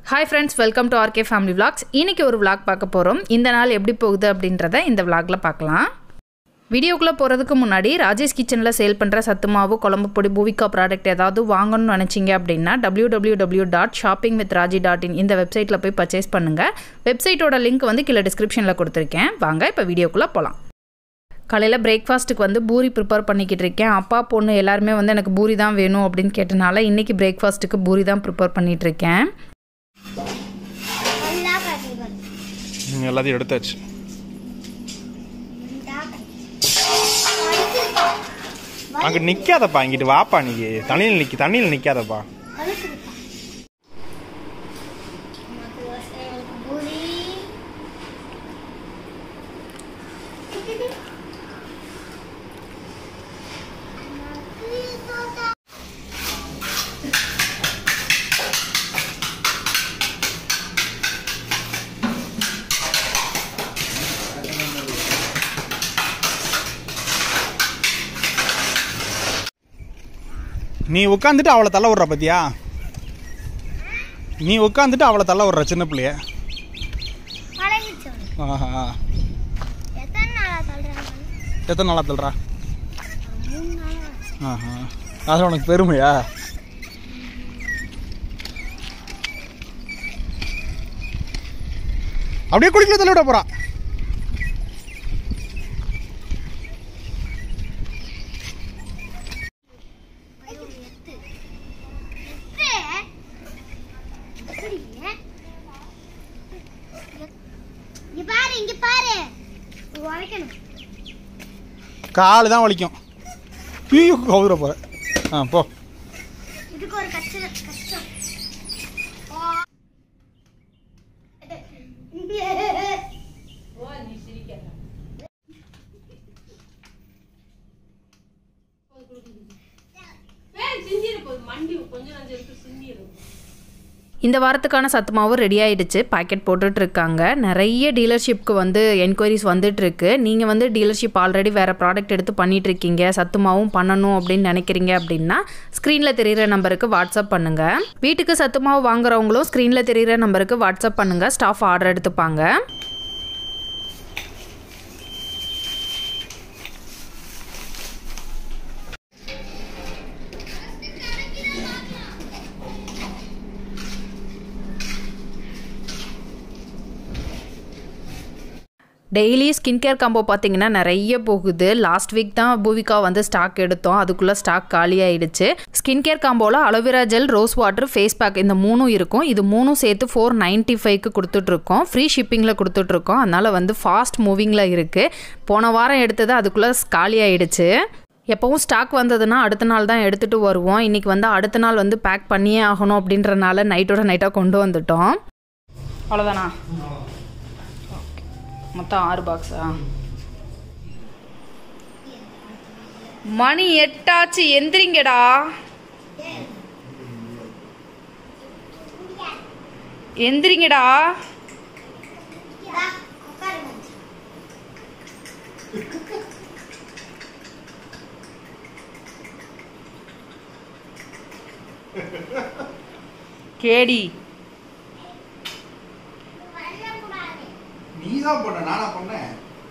Hi friends welcome to RK family vlogs இன்னைக்கு ஒரு vlog பார்க்க போகிறோம் இந்த நாள் எப்படி போகுது அப்படின்றத இந்த vlogல பார்க்கலாம் வீடியோக்குள்ளே போகிறதுக்கு முன்னாடி ராஜேஷ் கிச்சனில் சேல் பண்ணுற சத்து மாவு குழம்பு பொடி பூவிகா ப்ராடக்ட் ஏதாவது வாங்கணும்னு நினச்சிங்க அப்படின்னா W W W dot shopping with Raji dot in இந்த வெப்சைட்டில் போய் பர்ச்சேஸ் பண்ணுங்கள் வெப்சைட்டோட லிங்க் வந்து கீழே டிஸ்கிரிப்ஷனில் கொடுத்துருக்கேன் வாங்க இப்போ வீடியோக்குள்ளே போகலாம் காலையில் பிரேக்ஃபாஸ்ட்டுக்கு வந்து பூரி ப்ரிப்பேர் பண்ணிக்கிட்டு இருக்கேன் அப்பா பொண்ணு எல்லாருமே வந்து எனக்கு பூரி தான் வேணும் அப்படின்னு கேட்டனால இன்றைக்கி பிரேக்ஃபாஸ்ட்டுக்கு பூரி தான் ப்ரிப்பேர் பண்ணிகிட்டு இருக்கேன் ம், எல்லாத்தையும் எடுத்தாச்சு அங்க நிக்காதப்பா இங்கிட்டு வாப்பா நீ தண்ணியில் நிக்க தண்ணியில் நிக்காதப்பா நீ உட்காந்துட்டு அவளை தள்ள விடுற பத்தியா நீ உட்காந்துட்டு அவளை தள்ள விடுற சின்ன பிள்ளைய ஆஹா எத்தனை நாளா தள்ளுறா ஆஹா அது உனக்கு பெருமையா அப்படியே குடிக்கல தள்ளி விட போறா இங்க பாரு இங்க பாரு உழைக்கணும் காலு தான் வலிக்கும் பீயு கவுதுற போற ஆ போ இதுக்கு ஒரு கஷ்டம் கஷ்டம் இந்த வாரத்துக்கான சத்து மாவு ரெடி ஆயிடுச்சு பாக்கெட் போட்டுட்டு இருக்காங்க நிறைய டீலர்ஷிப்க்கு வந்து என்கொயரிஸ் வந்துட்டு இருக்கு நீங்கள் வந்து டீலர்ஷிப் ஆல்ரெடி வேறு ப்ராடக்ட் எடுத்து பண்ணிட்டு இருக்கீங்க சத்து மாவும் பண்ணணும் அப்படின்னு நினைக்கிறீங்க அப்படின்னா ஸ்க்ரீனில் தெரியிற நம்பருக்கு வாட்ஸ்அப் பண்ணுங்கள் வீட்டுக்கு சத்து மாவு வாங்குறவங்களும் ஸ்க்ரீனில் தெரியிற நம்பருக்கு வாட்ஸ்அப் பண்ணுங்கள் ஸ்டாஃப் ஆர்டர் எடுத்துப்பாங்க டெய்லி ஸ்கின் கேர் காம்போ பார்த்தீங்கன்னா நிறைய போகுது லாஸ்ட் வீக் தான் பூவிகா வந்து ஸ்டாக் எடுத்தோம் அதுக்குள்ளே ஸ்டாக் காலி ஆயிடுச்சு ஸ்கின் கேர் காம்போவில் aloe vera gel rose water face pack இந்த மூணும் இருக்கும் இது மூணும் சேர்த்து ஃபோர் நைன்ட்டி ஃபைவ்க்கு கொடுத்துட்ருக்கோம் ஃப்ரீ ஷிப்பிங்கில் கொடுத்துட்ருக்கோம் அதனால் வந்து ஃபாஸ்ட் மூவிங்கில் இருக்குது போன வாரம் எடுத்தது அதுக்குள்ளே காலி ஆயிடுச்சு எப்போவும் ஸ்டாக் வந்ததுன்னா அடுத்த நாள் தான் எடுத்துகிட்டு வருவோம் இன்றைக்கி வந்து அடுத்த நாள் வந்து பேக் பண்ணியே ஆகணும் அப்படின்றனால நைட்டோட நைட்டாக கொண்டு வந்துட்டோம் அவ்வளோதானா மொத்தம் ஆறு பாக்ஸா மணி எட்டாச்சு எந்திரிங்கடா எந்திரிங்கடா கேடி நீ தான் பண்ண நானா பண்ணேன்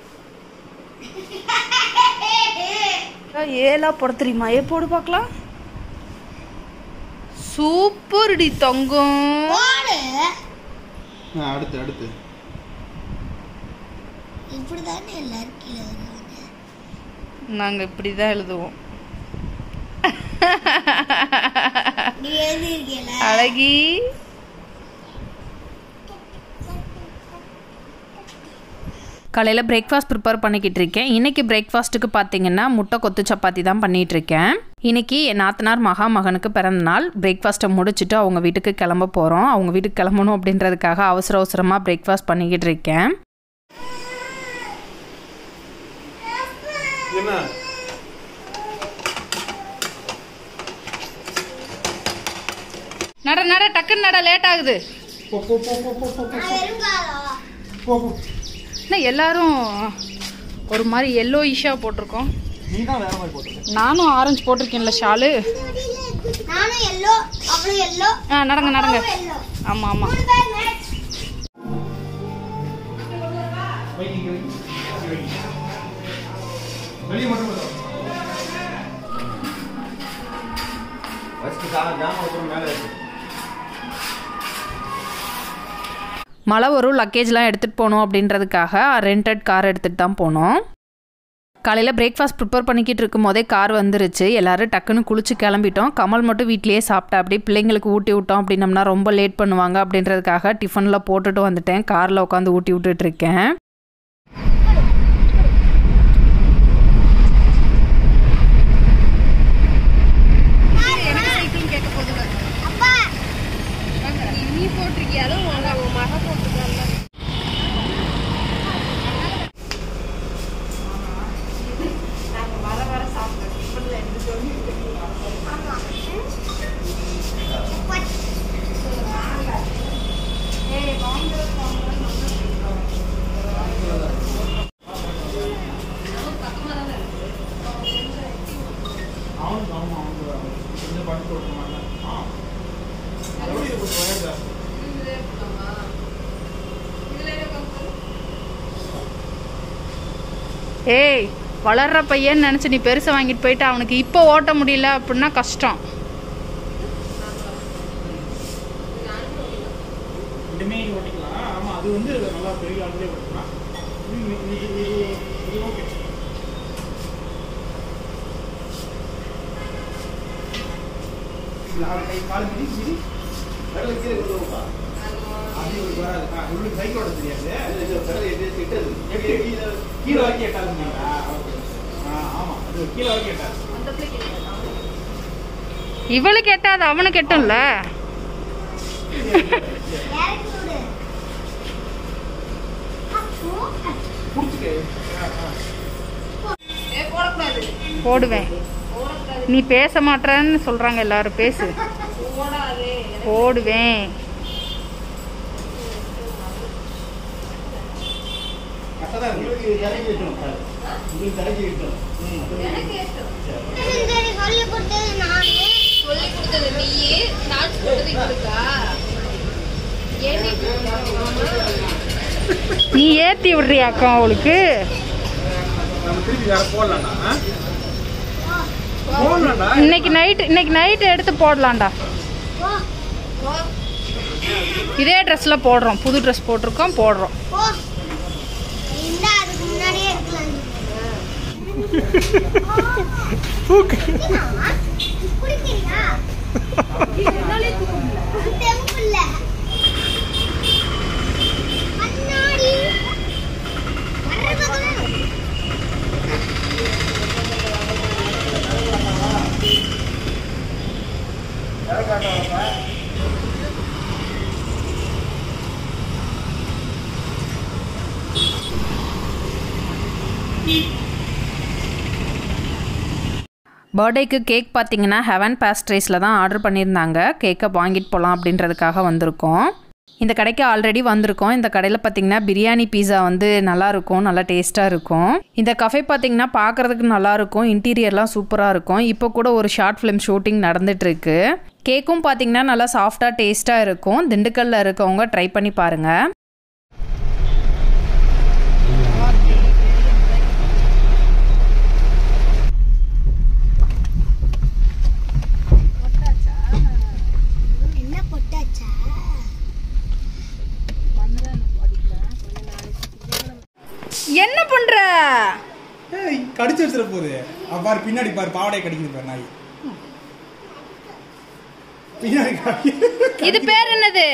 ஏலா போட தெரியுமா ஏ போடு பார்க்கலாம் சூப்பர் டி தங்கம் போடு அடுத்து அடுத்து இப்படிதானே எல்லாரும் கீழே வருவாங்க நாங்க இப்படி தான் எழுதுவோம் நீ எழுதிருக்கீல அழகி காலையில் பிரேக்ஃபாஸ்ட் ப்ரிப்பேர் பண்ணிக்கிட்டு இருக்கேன் இன்றைக்கி பிரேக்ஃபாஸ்ட்டுக்கு பார்த்தீங்கன்னா முட்டை கொத்து சப்பாத்தி தான் பண்ணிகிட்டு இருக்கேன் இன்றைக்கி என் நாத்தனார் மகா மகனுக்கு பிறந்த நாள் பிரேக்ஃபாஸ்ட்டை முடிச்சுட்டு அவங்க வீட்டுக்கு கிளம்ப போகிறோம் அவங்க வீட்டுக்கு கிளம்பணும் அப்படின்றதுக்காக அவசர அவசரமாக பிரேக்ஃபாஸ்ட் பண்ணிக்கிட்டு இருக்கேன் என்ன நட நட டக்குன்னு நட லேட் ஆகுது போ போ போ போ போ போ வெறுங்காலம் போ போ என்ன எல்லாரும் ஒரு மாதிரி எல்லோ இஷாக போட்டிருக்கோம் நீ தான் வேற மாதிரி போட்டு நானும் ஆரஞ்சு போட்டிருக்கேன்ல ஷாலு முடியல நானும் எல்லோ அப்புறம் எல்லோ ஆ நடங்க நடங்க எல்லோ ஆமாம் ஆமாம் மூணு பேர் மேட்ச் வெளியே மட்டும் போதும். ஃபஸ்ட்டு கா ஜாமான் அப்புறம் மேலே இருக்கு மழை வரும் லக்கேஜ்லாம் எடுத்துகிட்டு போகணும் அப்படின்றதுக்காக ரெண்டட் கார் எடுத்துகிட்டு தான் போனோம் காலையில் பிரேக்ஃபாஸ்ட் ப்ரிப்பேர் பண்ணிக்கிட்டு இருக்கும் போதே கார் வந்துருச்சு எல்லாரும் டக்குன்னு குளிச்சு கிளம்பிட்டோம் கமல் மட்டும் வீட்லேயே சாப்பிட்டா அப்படி பிள்ளைங்களுக்கு ஊட்டி விட்டோம் அப்படின்னம்னா ரொம்ப லேட் பண்ணுவாங்க அப்படின்றதுக்காக டிஃபனில் போட்டுட்டு வந்துட்டேன் காரில் உட்காந்து ஊட்டி விட்டுட்டு இருக்கேன் அப்பா அவனுக்கு ஆமாம் அவனுக்கு கொஞ்சம் பண்ணி கொடுக்க மாட்டேன் ஆ அதோட இது கொஞ்சம் வயசு ஜாஸ்தி. ஏய் வளர்ற பையன் நினச்சி நீ பெருசை வாங்கிட்டு போயிட்டு அவனுக்கு இப்போ ஓட்ட முடியல அப்படின்னா கஷ்டம் ரெண்டுமே ஓட்டிக்கலாம் ஆமாம் அது வந்து நல்லா பெரிய ஆளுங்களே ஓட்டிக்கலாம் இது இது இது இது ஓகே நாலு கை கால் மிதி மிதி கடலை கீழே கொண்டு போப்பா அது இவருக்கு வராது ஆ இவருக்கு சைக்கிள் ஓட்ட தெரியாது இது கடலை எட்டு கிட்டது எப்படி கீழே கீழே வரைக்கும் எட்டாதுங்களா ஆ ஆமாம் அது கீழே வரைக்கும் எட்டாது இவளுக்கு எட்டாது அவனுக்கு எட்டும்ல டேரக்ட் விடு அப்போ பிடிச்சிட்டு போடுவேன் நீ பேச மாட்டேன்னு சொல்றாங்க எல்லாரும் பேசு போடுவேன் கரெக்டாக தான் இருக்கு உங்களுக்கு தலைக்கு விட்டோம் உங்களுக்கு தலைக்கு விட்டோம் சரி சொல்லி கொடுத்தது நானு சொல்லி கொடுத்தது நீயே நான் சொல்றது இவருக்கா ஏன் நீ ஏத்தி விடுறியாக்கா அவளுக்கு நம்ம திருப்பி வேற போடலாம்டா ஆ? போடலாம்டா இன்னைக்கு நைட் இன்னைக்கு நைட் எடுத்து போடலாம்டா போ இதே ட்ரெஸ்ல போடுறோம் புது ட்ரெஸ் போட்டிருக்கோம் போடுறோம் போ இந்த அதுக்கு முன்னாடியே இருக்கலாம் குடிக்கிறீங்களா தெம்பு இல்ல கண்ணாடி வர்ற பக்கம் பர்த்டேக்கு கேக் பார்த்தீங்கன்னா ஹெவன் பேஸ்ட்ரேஸில் தான் ஆர்டர் பண்ணியிருந்தாங்க கேக்கை வாங்கிட்டு போகலாம் அப்படின்றதுக்காக வந்திருக்கோம் இந்த கடைக்கு ஆல்ரெடி வந்திருக்கோம் இந்த கடையில் பார்த்தீங்கன்னா பிரியாணி பீஸா வந்து நல்லா இருக்கும் நல்லா டேஸ்ட்டாக இருக்கும் இந்த கஃபே பார்த்தீங்கன்னா பார்க்குறதுக்கு நல்லா இருக்கும் இன்டீரியர்லாம் சூப்பராக இருக்கும் இப்போ கூட ஒரு ஷார்ட் ஃபிலிம் ஷூட்டிங் நடந்துட்டு இருக்கு கேக்கும் பார்த்தீங்கன்னா நல்லா சாஃப்டாக டேஸ்ட்டாக இருக்கும் திண்டுக்கல்ல இருக்கவங்க ட்ரை பண்ணி பாருங்கள் என்ன பொட்டாச்சா என்ன பண்ணுற ஏய் கடிச்சு வச்சிட போகுது பாரு பின்னாடி பாரு பாவாடை கடிக்குது பாரு நாய் பின்னாடி கடி- இது பேர் என்னது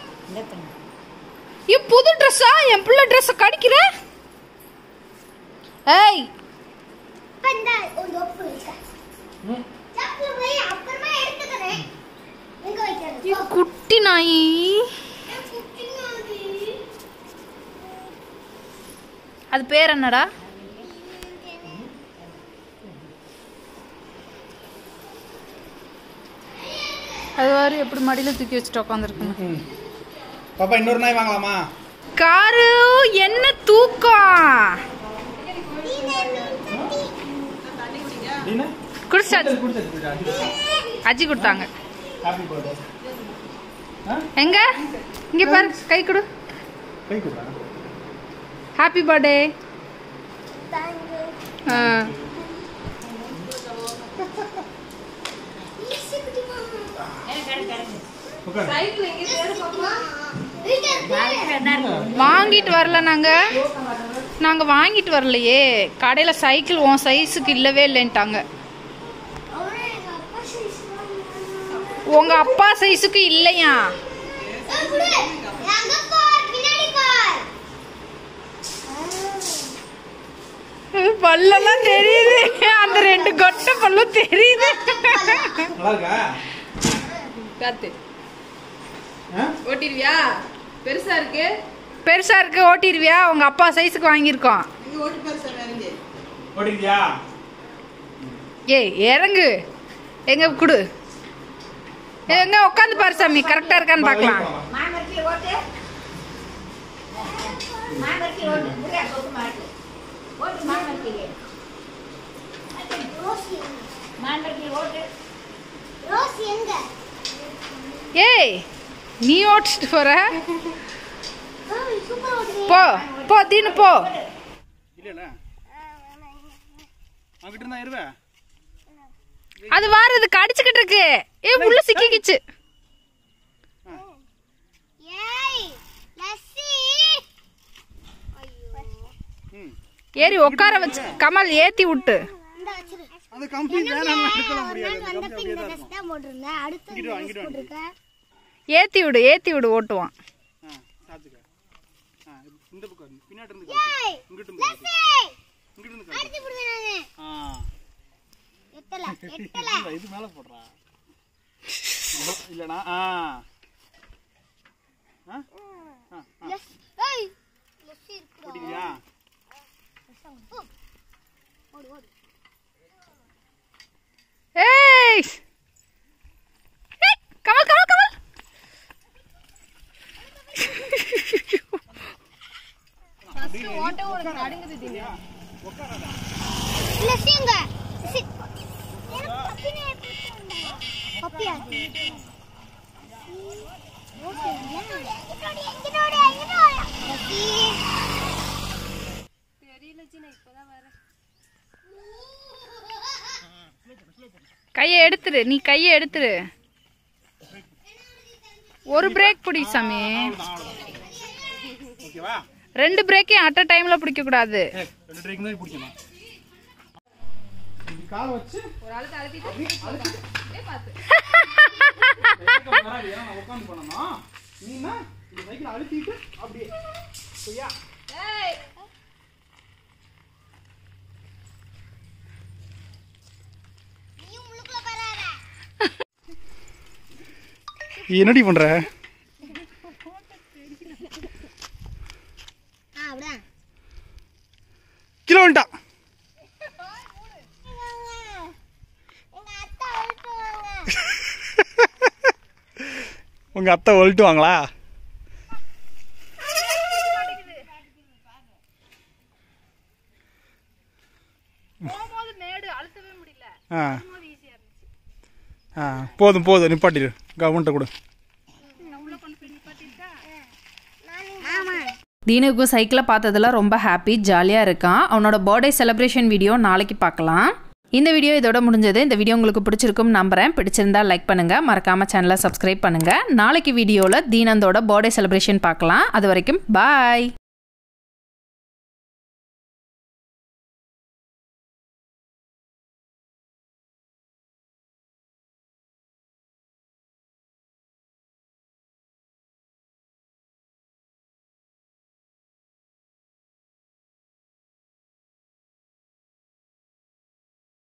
இது புது ட்ரெஸ்ஸா என் பிள்ளை ட்ரெஸ்ஸை கடிக்கிற ஏய் அப்ப இந்த ஒரு ஒப்பு வைக்க சப்பு போய் அப்புறமா எடுத்துக்கிறேன் எங்க வைக்கிறது இது குட்டி நாய் அது பேர் என்னடா அது வாரு எப்படி மடியில் தூக்கி வச்சுட்டு உட்காந்துருக்குன்னு ம். பாப்பா இன்னொரு நாய் வாங்கலாமா காரு என்ன தூக்கம் அப்படின்னா குடிச்சாச்சு குடிச்சது அஜி கொடுத்தாங்க ஹாப்பி பர்த்டே எங்க இங்க பாரு கை கொடு கை கொடுறா ஹாப்பி பர்த்டே தேங்க்யூ ஈஸி குட்டிமா உட்கார் சைக்கிள் எங்க தேடு பாப்பா வாங்கிட்டு வரல நாங்க நாங்க வாங்கிட்டு வரலையே கடையில சைக்கிள் உன் சைஸுக்கு இல்லவே இல்லைன்ட்டாங்க அவரே எங்க அப்பா சைஸ் உங்க அப்பா சைஸுக்கு இல்லையா குடு அங்க பார் பின்னாடி பார் பல்லெல்லாம் தெரியுது அந்த ரெண்டு கொட்டை பல்லும் தெரியுது நல்லா இருக்கா காத்து ஆ? ஓட்டிடுவியா பெருசா இருக்கு பெருசா இருக்கு ஓட்டிடுவியா உங்க அப்பா சைஸுக்கு வாங்கியிருக்கோம் ஓடிக்கிட்டியா ஏய் இறங்கு எங்க குடு எங்க உட்காந்து பாரு சாமி கரெக்டா இருக்கான்னு பார்க்கலாம் ரோஸ் எங்க ரோஸ் எங்க ஏய் நீ ஓட்டிட்டு போற சூப்பர் ஓடுது போ போ தீனு போ இல்லைல்ல அங்கிட்டு இருந்தா இருவே அது வாருது கடிச்சுக்கிட்டு இருக்கு ஏ உள்ள சிக்கிக்கிச்சு ஏய் லஸ்ஸி ஐயோ ம் ஏறி உட்கார வச்சு கமல் ஏத்தி விட்டு இந்த வச்சிரு அது கம்ப்ளீட் வேணாம் எடுக்கலாம் முடியாது நான் அது வந்தப்ப கம்ப்ளீட் இந்த அப்படியே தான் ட்ரெஸ் இருக்கும் தான் போட்டிருந்தேன் அடுத்து இங்கிட்டு வா, இங்கிட்டு வா. போட்டிருக்கேன் ஏத்தி விடு ஏத்தி விடு ஓட்டுவான் ஆ சாத்துக்க ஆ இந்த பக்கம் இருந்து, பின்னாடி இருந்து காட்டு ஏய் இங்கிட்டு இருந்து காட்டு லஸ்ஸி இங்கிட்டு இருந்து காட்டு அடுத்து போடுவேன் நானு ஆ எட்டல எட்டல இல்ல, இது மேல போடுறா இல்ல- இல்லடா ஆ ஆ ஆ ஆ லஸ் ஏய் லஸ்ஸி இருக்குடா ஓடிக்கிறியா ஓடு ஓடு ஏய் ஏய், கமல் கமல் கமல் லஸ்ஸி எங்க லஸ்ஸி எனக்கு பப்பினே பப்பியா ஓகே எங்கிட்டோடி எங்கிட்டோடி எங்கிட்டோடி லஸ்ஸி கையை எடுத்துரு நீ கையை எடுத்துரு ஒரு பிரேக் பிடி சாமி ஓகேவா ரெண்டு பிரேக்கையும் அட் அ டைம்ல பிடிக்க கூடாது ஏய் ரெண்டு ட்ரைக்கு மாதிரி பிடிக்கணும் இப்படி காலை வச்சு ஒரு ஆளுக்கு அழுத்திட்டு அப்படியே பார்த்து இறக்கம் வராது, ஏன்னா நான் உட்காந்து பண்ணணும் நீனா இந்த சைக்கிள் அழுத்திட்டு அப்படியே சரியா ஏய் நீயும் உள்ளுக்குள்ள வராத என்னடி பண்ற ஆ அப்படியே கிலோ வந்துட்டா எங்க அத்தா அழுத்துவாங்க உங்க அத்தை ஒல்ட்டுவாங்களா ஆ ஆ போதும் போதும் நிப்பாட்டிடு கவர்மெண்ட்டை கொடு ஆமா தீனுக்கும் சைக்கிளை பார்த்ததுல ரொம்ப ஹாப்பி ஜாலியாக இருக்கான் அவனோட பர்த்டே செலிப்ரேஷன் வீடியோ நாளைக்கு பார்க்கலாம் இந்த வீடியோ இதோட முடிஞ்சது இந்த வீடியோ உங்களுக்கு பிடிச்சிருக்கும் நம்புறேன் பிடிச்சிருந்தா லைக் பண்ணுங்க மறக்காம சேனலை சப்ஸ்கிரைப் பண்ணுங்க நாளைக்கு வீடியோவில் தீனந்தோட பர்த்டே செலிப்ரேஷன் பார்க்கலாம் அது வரைக்கும் பாய்